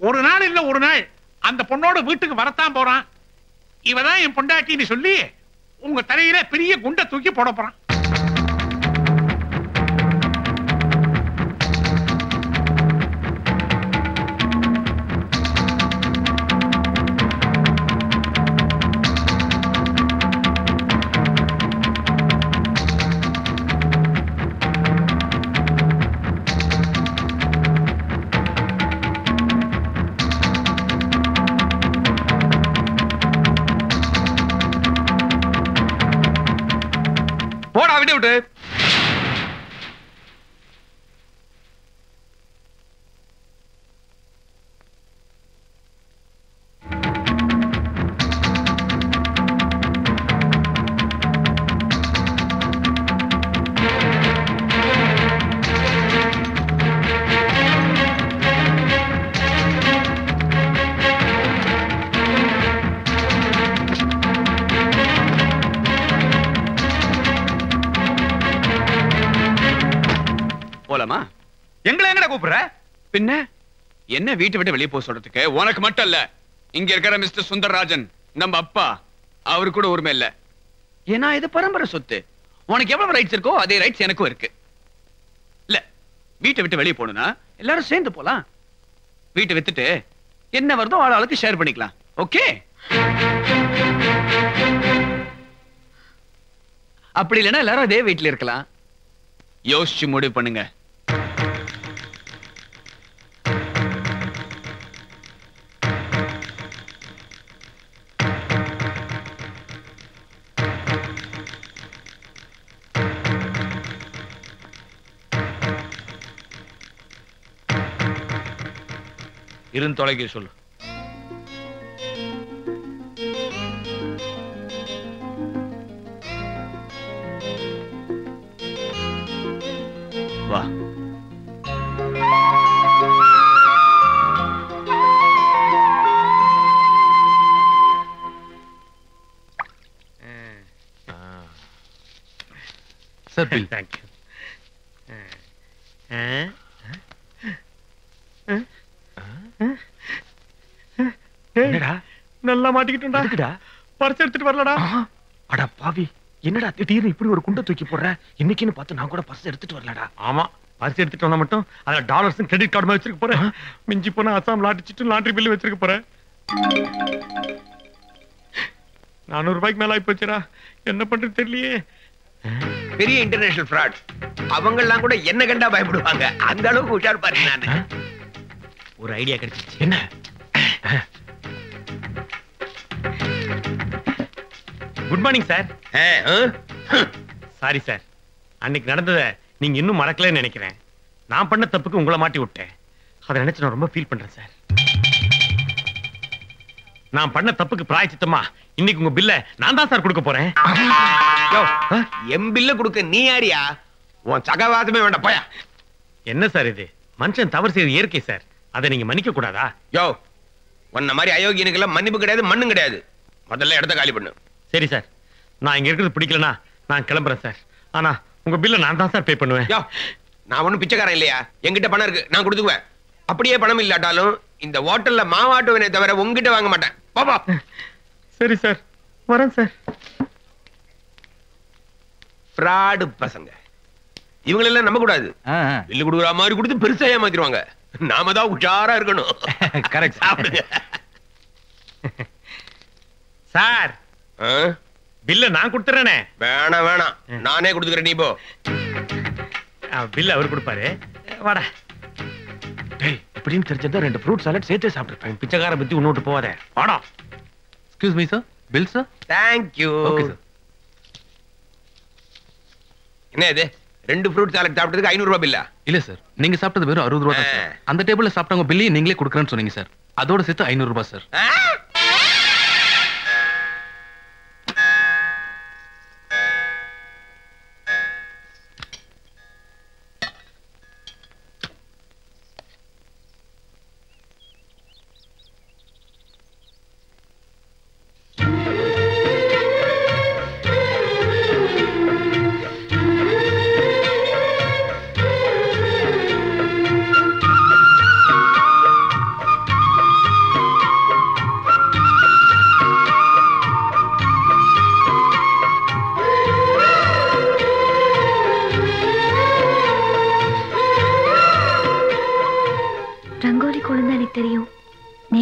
ஒரு நாள் இல்ல ஒரு நாள் அந்த பொண்ணோட வீட்டுக்கு வரத்தான் போறான் இவதான் என் பொண்டாட்டின்னு சொல்லி உங்க தலையில பெரிய குண்டை தூக்கி போட போறான் போடா விட்டு விட்டு போலாமா எங்களை எங்கடா கூப்பிடுற பின்ன என்ன வீட்டை விட்டு வெளியே போக சொல்றதுக்கு உனக்கு மட்டும் இல்ல இங்க இருக்கிற மிஸ்டர் சுந்தரராஜன் நம்ம அப்பா அவரு கூட உரிமை இல்ல ஏன்னா இது பரம்பரை சொத்து உனக்கு எவ்வளவு ரைட்ஸ் இருக்கோ அதே ரைட்ஸ் எனக்கும் இருக்கு இல்ல வீட்டை விட்டு வெளியே போகணும்னா எல்லாரும் சேர்ந்து போலாம் வீட்டை வித்துட்டு என்ன வருதோ ஆள் ஆளுக்கு ஷேர் பண்ணிக்கலாம் ஓகே அப்படி இல்லைன்னா எல்லாரும் அதே வீட்டுல இருக்கலாம் யோசிச்சு முடிவு பண்ணுங்க இருந்து தொலைக்க சொல்லு வா சார் பில் தேங்க்யூ என்னடா நல்லா மாட்டிக்கிட்டோம்டா எதுக்குடா பறிச்சு எடுத்துட்டு வரலடா ஆஹா, அட பாவி என்னடா திடீர்னு இப்படி ஒரு குண்டை தூக்கி போடுற இன்னைக்குன்னு பார்த்து நான் கூட பர்ஸ் எடுத்துட்டு வரலடா ஆமா பறிச்சு எடுத்துட்டு வந்தா மட்டும் அதுல டாலர்ஸ் கிரெடிட் கார்டு மாதிரி வச்சிருக்க போறேன் மிஞ்சி போனா அசாம் லாட்டரி சீட்டு லாட்டரி பில்லு வச்சிருக்க போறேன் நானூறு ரூபாய்க்கு மேல ஆகி போச்சுடா என்ன பண்றது தெரியலையே பெரிய இன்டர்நேஷனல் ஃப்ராட் அவங்க எல்லாம் கூட என்ன கண்டா பயப்படுவாங்க அந்த அளவுக்கு உஷார் பாருங்க நானு ஒரு ஐடியா கிடைச்சிச்சு என்ன குட் மார்னிங் சார் ஆ, ஆ? சாரி சார் அன்னைக்கு நடந்ததை நீங்க இன்னும் மறக்கலன்னு நினைக்கிறேன் நான் பண்ண தப்புக்கு உங்களை மாட்டி விட்டேன் அதை நினைச்சு நான் ரொம்ப ஃபீல் பண்றேன் சார் நான் பண்ண தப்புக்கு பிராயச்சித்தமா இன்னைக்கு உங்க பில்ல நான் தான் சார் கொடுக்க போறேன் யோ, என் பில்ல கொடுக்க நீ யாரியா உன் சகவாசமே வேண்டாம் போயா என்ன சார் இது மனுஷன் தவறு செய்யறது இயற்கை சார் அதை நீங்க மன்னிக்க கூடாதா யோ உன்ன மாதிரி அயோக்கியனுக்கெல்லாம் மன்னிப்பு கிடையாது மண்ணும் கிடையாது முதல்ல இடத்த காலி பண்ணு சரி சார் நான் இங்க இருக்கிறது பிடிக்கலனா நான் கிளம்புறேன் சார் ஆனா உங்க பில்ல நான் தான் சார் பே பண்ணுவேன் யோ நான் ஒண்ணும் பிச்சைக்காரன் இல்லையா என்கிட்ட பணம் இருக்கு நான் கொடுத்துக்குவேன் அப்படியே பணம் இல்லாட்டாலும் இந்த ஹோட்டல்ல மாவாட்டுவனே தவிர உங்ககிட்ட வாங்க மாட்டேன் பாப்பா சரி சார் வரேன் சார் ஃப்ராடு பசங்க இவங்களெல்லாம் நம்ப கூடாது பில்லு கொடுக்குற மாதிரி கொடுத்து பெருசா ஏமாத்திடுவாங்க நாம தான் உஷாரா இருக்கணும் கரெக்ட் சாப்பிடுங்க சார் ஆ? பில்ல நான் கொடுத்துறேனே வேணாம் வேணாம் நானே கொடுத்துக்கிறேன் நீ போ பில்ல அவர் கொடுப்பாரு வாடா டேய் இப்படின்னு தெரிஞ்சதா ரெண்டு ஃப்ரூட் சாலட் சேர்த்தே சாப்பிட்டுருப்பேன் பிச்சைக்கார பத்தி ஒண்ணு விட்டு போவாதே வாடா excuse me sir bill sir thank you okay sir என்ன இது ரெண்டு ஃப்ரூட் சாலட் சாப்பிட்டதுக்கு ஐநூறு ரூபாய் பில்லா இல்ல சார் நீங்க சாப்பிட்டது வெறும் அறுபது ரூபா தான் சார் அந்த டேபிள்ல சாப்பிட்டவங்க பில்லையும் நீங்களே கொடுக்குறேன்னு சொன்னீங்க சார் அதோட சேர்த்து ஐநூறு ரூபாய் சார் ஆ?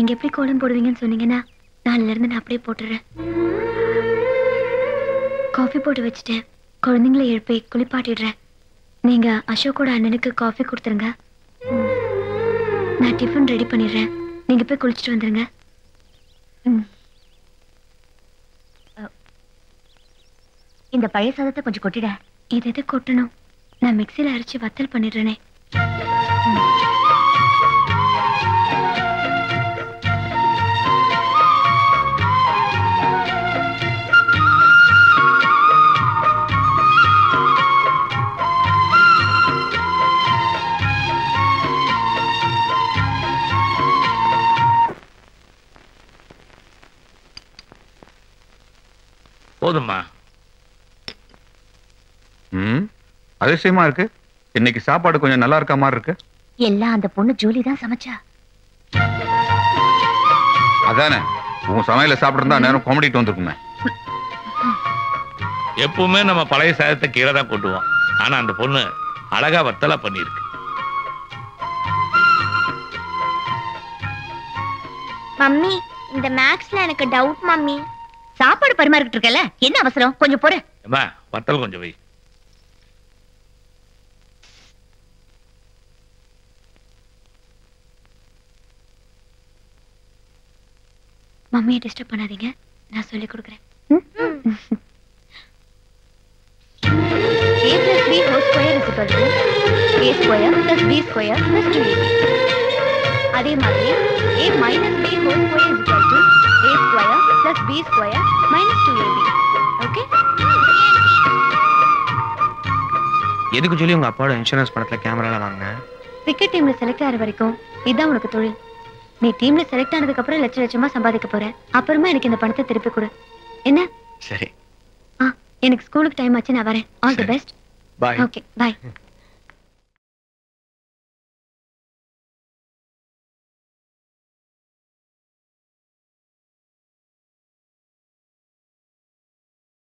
நீங்க எப்படி கோலம் போடுவீங்கன்னு சொன்னீங்கன்னா நாளைல இருந்து நான் அப்படியே போட்டுறேன் காஃபி போட்டு வச்சுட்டேன் குழந்தைங்கள எழுப்பி குளிப்பாட்டிடுறேன் நீங்க அசோக்கோட அண்ணனுக்கு காஃபி கொடுத்துருங்க ம். நான் டிஃபன் ரெடி பண்ணிடுறேன் நீங்க போய் குளிச்சுட்டு வந்துருங்க ம். இந்த பழைய சாதத்தை கொஞ்சம் கொட்டிட இது எது கொட்டணும் நான் மிக்சியில அரைச்சு வத்தல் பண்ணிடுறேனே போதும்மா ம் அதிசயமா இருக்கு இன்னைக்கு சாப்பாடு கொஞ்சம் நல்லா இருக்க மாதிரி இருக்கு எல்லாம் அந்த பொண்ணு ஜூலி தான் சமைச்சா அதானே உன் சமையல சாப்பிட்டு நேரம் காமெடிட்டு வந்திருக்குமே எப்பவுமே நம்ம பழைய சாதத்தை கீழே தான் கொட்டுவோம் ஆனா அந்த பொண்ணு அழகா வத்தலா பண்ணியிருக்கு மம்மி இந்த மேக்ஸ்ல எனக்கு டவுட் மம்மி சாப்பாடு பரிமாறிட்டு இருக்கல என்ன அவசரம் கொஞ்சம் பொறு அம்மா வத்தல் கொஞ்சம் வை மம்மியை டிஸ்டர்ப் பண்ணாதீங்க நான் சொல்லி கொடுக்குறேன் a plus b whole square is equal to a square plus b square plus 2ab அதே மாதிரி a minus b whole square is equal to a square plus b square minus 2ab okay எதுக்கு சொல்லி உங்க அப்பாவோட insurance படத்துல கேமரால வாங்க cricket டீம்ல செலக்ட் ஆகிற வரைக்கும் இதுதான் உனக்கு தொழில் நீ டீம்ல செலக்ட் ஆனதுக்கு அப்புறம் லட்ச லட்சமா சம்பாதிக்க போற அப்புறமா எனக்கு இந்த பணத்தை திருப்பி கொடு என்ன சரி ஆ எனக்கு ஸ்கூலுக்கு டைம் ஆச்சு நான் வரேன் ஆல் தி சரி. Best bye okay bye